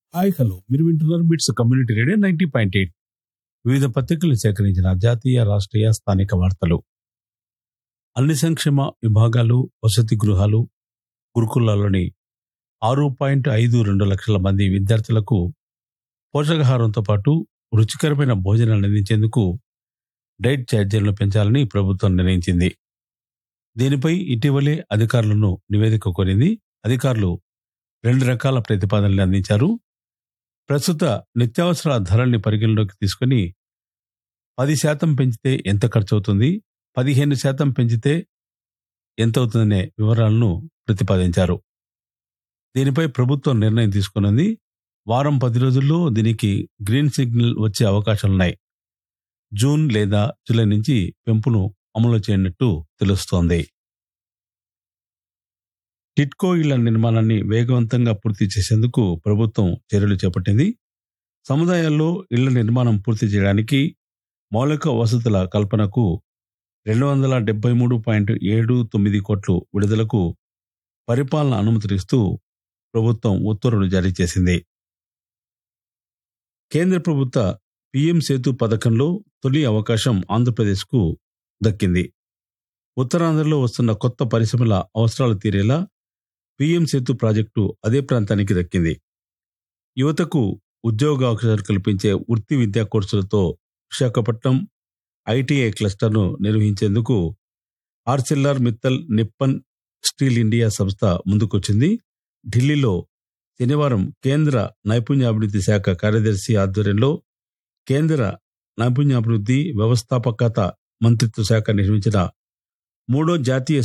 hi hello మీరు వింటున్నారు MITS community radio ninety point eight వివిధ పత్రికలు సేకరించిన జాతీయ రాష్ట్రీయ స్థానిక వార్తలు అన్ని సంక్షేమ విభాగాలు వసతి గృహాలు గురుకులాల్లోని ఆరు పాయింట్ ఐదు రెండు లక్షల మంది విద్యార్థులకు పోషకాహారంతో పాటు రుచికరమైన భోజనాలు అందించేందుకు డైట్ ఛార్జీలను పెంచాలని ప్రభుత్వం నిర్ణయించింది దీనిపై ఇటీవలే అధికారులను నివేదిక కోరింది అధికారులు రెండు రకాల ప్రతిపాదనలు అందించారు ప్రస్తుత నిత్యావసర ధరల్ని పరిగణలోకి తీసుకుని పది శాతం పెంచితే ఎంత ఖర్చు అవుతుంది పదిహేను శాతం పెంచితే ఎంత అవుతుందనే వివరాలను ప్రతిపాదించారు దీనిపై ప్రభుత్వం నిర్ణయం తీసుకున్నది వారం పది రోజుల్లో దీనికి గ్రీన్ సిగ్నల్ వచ్చే అవకాశాలున్నాయి జూన్ లేదా జూలై నుంచి పెంపును అమలు చేయనట్టు తెలుస్తోంది టిట్కో ఇళ్ల నిర్మాణాన్ని వేగవంతంగా పూర్తి చేసేందుకు ప్రభుత్వం చర్యలు చేపట్టింది సముదాయాల్లో ఇళ్ల నిర్మాణం పూర్తి చేయడానికి మౌలిక వసతుల కల్పనకు రెండు వందల డెబ్బై మూడు పాయింట్ ఏడు తొమ్మిది కోట్లు విడుదలకు పరిపాలన అనుమతిస్తూ ప్రభుత్వం ఉత్తర్వులు జారీ చేసింది కేంద్ర ప్రభుత్వ పిఎం సేతు పథకంలో తొలి అవకాశం ఆంధ్రప్రదేశ్కు దక్కింది ఉత్తరాంధ్రలో వస్తున్న కొత్త పరిశ్రమల అవసరాలు తీరేలా పిఎం సేతు ప్రాజెక్టు అదే ప్రాంతానికి దక్కింది యువతకు ఉద్యోగ అవకాశాలు కల్పించే వృత్తి విద్యా కోర్సులతో విశాఖపట్నం ఐటీఐ క్లస్టర్ను నిర్వహించేందుకు Arcelor Mittal Nippon steel India సంస్థ ముందుకొచ్చింది ఢిల్లీలో శనివారం కేంద్ర నైపుణ్యాభివృద్ధి శాఖ కార్యదర్శి ఆధ్వర్యంలో కేంద్ర నైపుణ్యాభివృద్ధి వ్యవస్థాపకత మంత్రిత్వ శాఖ నిర్వహించిన మూడో జాతీయ